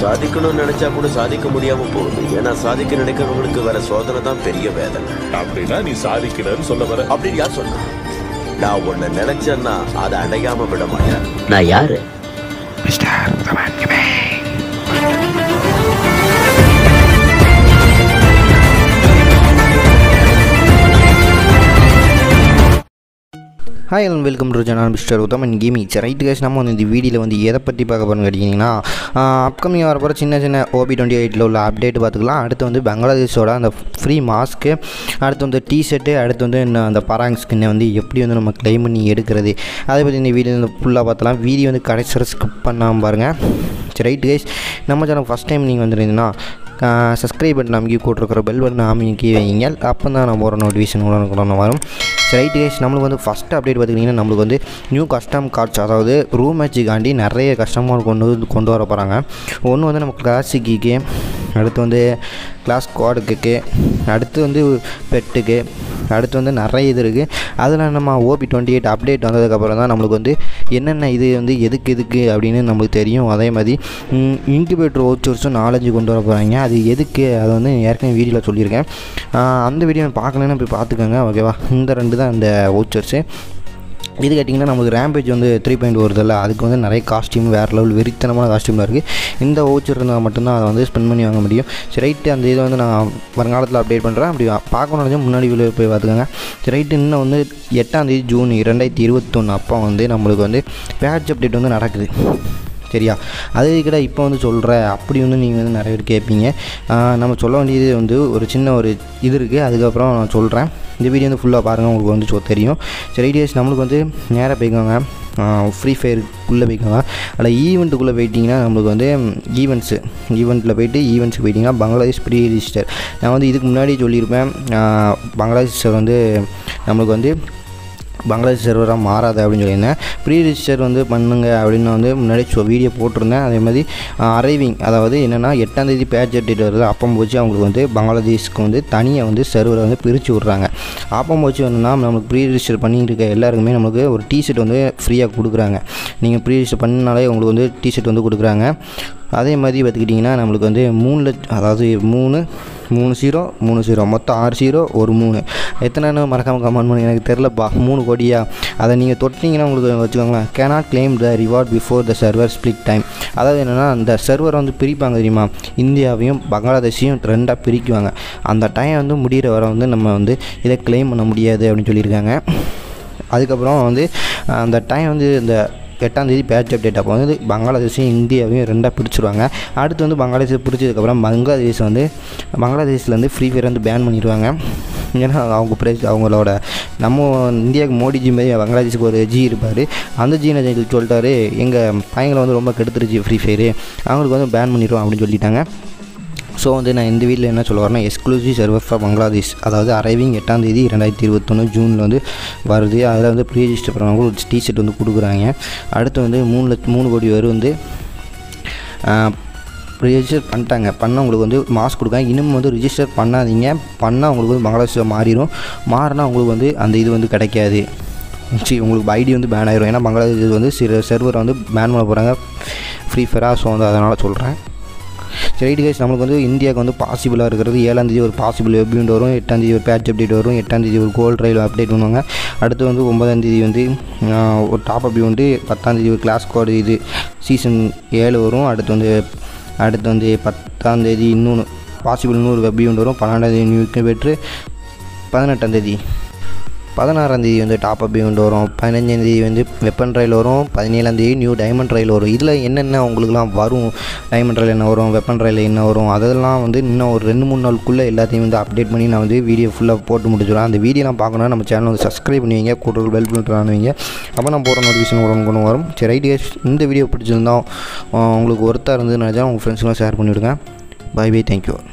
சாதிக்கணும்னு நினைச்சா கூட சாதிக்க முடியாம போகுது ஏன்னா சாதிக்க நினைக்கிறவங்களுக்கு வர சோதனை தான் பெரிய வேதனை அப்படின்னா நீ சாதிக்கணும்னு சொல்ல வர அப்படின்னு யார் சொன்னா நான் ஒண்ணு நினைச்சேன்னா அதை அடையாம விட மாட்டேன் நான் யாரு ஹாய் அண்ட் வெல்கம் டு ஜனான் mister Uttam and gaming right guys நம்ம வந்து இந்த வீடியோவில் வந்து எதை பற்றி பார்க்க போகிறோம்னு கேட்டிங்கன்னா அப்கமிங் வர போகிற சின்ன சின்ன ஓபி டுவெண்ட்டி எயிட்டில் உள்ள அப்டேட் பார்த்துக்கலாம் அடுத்து வந்து பங்களாதேஷோட அந்த ஃப்ரீ மாஸ்க்கு அடுத்து வந்து டிஷர்ட்டு அடுத்து வந்து இன்னும் அந்த பராங் ஸ்கின்னை வந்து எப்படி வந்து நம்ம க்ளைம் பண்ணி எடுக்கிறது அதை பற்றி இந்த வீடியோ வந்து ஃபுல்லாக பார்த்தலாம் வீடியோ வந்து கடைசி வரை ஸ்கிப் பண்ணாமல் பாருங்கள் சரி ரைட் கைஸ் நம்ம சேனல் ஃபஸ்ட் டைம் நீங்கள் வந்துருந்தீங்கன்னா சப்ஸ்கிரைப் பட்டன் அமைக்கி போட்டிருக்கிற பெல் பட்டன் அமைக்கி வைங்க அப்போ தான் நம்ம ஒரு நோட்டிஃபிகேஷன் உடனே வரும் சரி ரைட் கைஸ் நம்மளுக்கு வந்து ஃபஸ்ட் அப்டேட் பார்த்துக்கிட்டிங்கன்னா நம்மளுக்கு வந்து நியூ கஸ்டம் கார்ட்ஸ் அதாவது ரூம் மேட்சுக்காண்டி நிறைய கஸ்டமர் கொண்டு வந்து கொண்டு வர போகிறாங்க ஒன்று வந்து நம்ம கிளாசிக்கு அடுத்து வந்து கிளாஸ் குவாடுக்கு அடுத்து வந்து பெட்டுக்கு அடுத்து வந்து நிறைய இது இருக்குது அதில் நம்ம ஓபி டுவெண்ட்டி எயிட் அப்டேட் வந்ததுக்கப்புறம் தான் நம்மளுக்கு வந்து என்னென்ன இது வந்து எதுக்கு எதுக்கு அப்படின்னு நம்மளுக்கு தெரியும் அதே மாதிரி இன்குபேட்டர் ஓச்சர்ஸும் நாலஞ்சு கொண்டு வர போகிறாங்க அது எதுக்கு அதை வந்து ஏற்கனவே வீடியோவில் சொல்லியிருக்கேன் ஆஹ் அந்த வீடியோ பார்க்கலன்னா போய் பார்த்துக்கோங்க ஓகேவா இந்த ரெண்டு தான் அந்த ஓச்சர்ஸு இது கேட்டிங்கன்னா நமக்கு ரேம்பேஜ் வந்து த்ரீ பாயிண்ட் வருதில்ல அதுக்கு வந்து நிறைய காஸ்டியூம் வேறு லெவல் வெறித்தனமான காஸ்டியூமில் இருக்குது இந்த ஓச்சர் இருந்தால் மட்டும்தான் அதை வந்து ஸ்பெண்ட் பண்ணி வாங்க முடியும் சரி ரைட்டு அந்த இதை வந்து நான் வருங்காலத்தில் அப்டேட் பண்ணுறேன் அப்படி பார்க்கணும் முன்னாடி வீடியோ போய் பார்த்துக்கோங்க சரி ரைட்டு இன்னும் வந்து எட்டாந்தேதி ஜூன் இரண்டாயிரத்தி இருபத்தொன்று அப்போ வந்து நம்மளுக்கு வந்து பேட்ச் அப்டேட் வந்து நடக்குது சரியா அது கூட இப்போ வந்து சொல்கிற அப்படி வந்து நீங்கள் வந்து நிறைய பேர் கேட்பீங்க ஆஹ் நம்ம சொல்ல வேண்டியது வந்து ஒரு சின்ன ஒரு இது இருக்குது அதுக்கப்புறம் நான் சொல்கிறேன் இந்த வீடியோ வந்து ஃபுல்லாக பாருங்கள் உங்களுக்கு வந்து சொ- தெரியும் சரி ஐடியாஸ் நம்மளுக்கு வந்து நேராக போய்க்கோங்க ஃப்ரீ ஃபயருக்குள்ளே போய்க்கோங்க அதில் ஈவெண்ட்டுக்குள்ளே போயிட்டிங்கன்னா நம்மளுக்கு வந்து ஈவெண்ட்ஸு ஈவெண்ட்டில் போயிட்டு ஈவெண்ட்ஸுக்கு போயிட்டிங்கன்னா பங்களாதேஷ் ப்ரீ ரிஜிஸ்டர் நான் வந்து இதுக்கு முன்னாடி சொல்லியிருப்பேன் ஆஹ் பங்களாதேஷ் வந்து நம்மளுக்கு வந்து பங்களாதேஷ் சர்வராக மாறாது அப்படின்னு சொல்லியிருந்தேன் ப்ரீ ரிஜிஸ்டர் வந்து பண்ணுங்க அப்படின்னு நான் வந்து முன்னாடி சொ வீடியோ போட்டிருந்தேன் அதே மாதிரி அரைவிங் அதாவது என்னென்னா எட்டாந்தேதி பேட்ச் அப்டேட் வருது அப்பம் போச்சு அவங்களுக்கு வந்து பங்களாதேஷ்க்கு வந்து தனியாக வந்து சர்வரை வந்து பிரித்து விட்றாங்க அப்பம் போச்சு என்னன்னா நம்மளுக்கு ப்ரீ ரிஜிஸ்டர் பண்ணிட்டு இருக்க எல்லாருக்குமே நமக்கு ஒரு டிஷர்ட் வந்து ஃப்ரீயாக கொடுக்குறாங்க நீங்கள் ப்ரீ ரிஜிஸ்டர் பண்ணனாலே உங்களுக்கு வந்து டிஷர்ட் வந்து கொடுக்குறாங்க அதே மாதிரி பார்த்துக்கிட்டிங்கன்னா நம்மளுக்கு வந்து மூணு லட்ச அதாவது மூணு மூணு ஜீரோ மூணு ஜீரோ மொத்தம் ஆறு ஜீரோ ஒரு மூணு எத்தனைன்னு மறக்காமல் கமெண்ட் பண்ணி எனக்கு தெரிலப்பா மூணு கோடியா அதை நீங்கள் தொட்டிங்கன்னா உங்களுக்கு வச்சுக்கோங்களேன் cannot claim the reward before the server split time அதாவது என்னென்னா அந்த சர்வர் வந்து பிரிப்பாங்க தெரியுமா இந்தியாவையும் பங்களாதேஷையும் ரெண்டாக பிரிக்குவாங்க அந்த டைம் வந்து முடிகிற வரை வந்து நம்ம வந்து இதை claim பண்ண முடியாது அப்படின்னு சொல்லியிருக்காங்க அதுக்கப்புறம் வந்து அந்த டைம் வந்து இந்த எட்டாம் தேதி பேட்ச் அப்டேட் அப்போ வந்து பங்களாதேஷையும் இந்தியாவையும் ரெண்டாக பிரிச்சுருவாங்க அடுத்து வந்து பங்களாதேஷை பிரிச்சதுக்கப்புறம் பங்களாதேஷ் வந்து பங்களாதேஷில் வந்து ஃப்ரீ ஃபயர் வந்து பேன் பண்ணிடுவாங்க ஏன்னா அவங்க பிரஸ் அவங்களோட நம்ம இந்தியாவுக்கு மோடிஜி மாதிரி பங்களாதேஷுக்கு ஒரு ஜி இருப்பார் அந்த ஜி என்ன சொல்லிட்டாரு எங்கள் பையங்களை வந்து ரொம்ப கெடுத்துருச்சு ஃப்ரீ ஃபயரு அவங்களுக்கு வந்து பேன் பண்ணிடுவோம் அப்படின்னு சொல்லிட்டாங்க ஸோ வந்து நான் இந்த வீட்டில் என்ன சொல்ல வரேன்னா எக்ஸ்க்ளூசிவ் சர்வர் ஃபார் பங்களாதேஷ் அதாவது அரைவிங் எட்டாம் தேதி ரெண்டாயிரத்தி இருபத்தொன்று ஜூனில் வந்து வருது அதில் வந்து ப்ரீ ரிஜிஸ்டர் பண்ணுறவங்க ஒரு டிஷர்ட் வந்து கொடுக்குறாங்க அடுத்து வந்து மூணு லட்ச மூணு கோடி பேர் வந்து ரிஜிஸ்டர் பண்ணிட்டாங்க பண்ணவங்களுக்கு வந்து மாஸ்க் கொடுக்காங்க இன்னும் வந்து ரிஜிஸ்டர் பண்ணாதீங்க பண்ணால் உங்களுக்கு வந்து பங்களாதேஷில் மாறிடும் மாறினா உங்களுக்கு வந்து அந்த இது வந்து கிடைக்காது சி உங்களுக்கு ஐடி வந்து பேன் ஆயிரும் ஏன்னா பங்களாதேஷ் வந்து சில சர்வரை வந்து பேன் பண்ண போகிறாங்க ஃப்ரீ ஃபயராக ஸோ வந்து அதனால் சொல்கிறேன் சரி ரைட்டு கைஸ் நம்மளுக்கு வந்து இந்தியாவுக்கு வந்து பாசிபிளாக இருக்கிறது ஏழாந்தேதி ஒரு பாசிபிள் வெப்யூண்ட் வரும் எட்டாந்தேதி ஒரு பேட்ச் அப்டேட் வரும் எட்டாந்தேதி ஒரு கோல்ட் ரயில் அப்டேட் பண்ணுவாங்க அடுத்து வந்து ஒன்பதாந்தேதி வந்து ஆஹ், ஒரு டாப் அப் வந்து பத்தாந்தேதி ஒரு கிளாஸ் கோடு இது சீசன் ஏழு வரும் அடுத்து வந்து அடுத்து வந்து பத்தாந்தேதி இன்னொன்று பாசிபிள் இன்னொரு வெப்யூண்ட் வரும் பன்னெண்டாந்தேதி நியூ பெற்று பதினெட்டாந்தேதி பதினாறாந்தேதி வந்து டாப் அப் ஈவெண்ட் வரும் பதினஞ்சாந்தேதி வந்து வெப்பன் ரயில் வரும் பதினேழாந்தேதி நியூ டைமண்ட் ரயில் வரும் இதில் என்னென்ன உங்களுக்குலாம் வரும் டைமண்ட் ரயில் என்ன வரும் வெப்பன் ரயில் என்ன வரும் அதெல்லாம் வந்து இன்னும் ஒரு ரெண்டு மூணு நாளுக்குள்ளே எல்லாத்தையும் வந்து அப்டேட் பண்ணி நான் வந்து வீடியோ ஃபுல்லாக போட்டு முடிச்சிடுவேன் அந்த வீடியோலாம் பார்க்கணும்னா நம்ம சேனல் வந்து சப்ஸ்கிரைப் பண்ணுவீங்க கூட்டுறவு பெல் பண்ணுறானுவீங்க அப்போ நான் போகிற நோட்டிஃபிகேஷன் உடனே கொண்டு வரும் சரி ரைட் guys, இந்த வீடியோ பிடிச்சிருந்தா அஹ் உங்களுக்கு ஒருத்தா இருந்து நினச்சா உங்கள் ஃப்ரெண்ட்ஸ்லாம் ஷேர் பண்ணிவிடுங்க பை பை தேங்க்யூ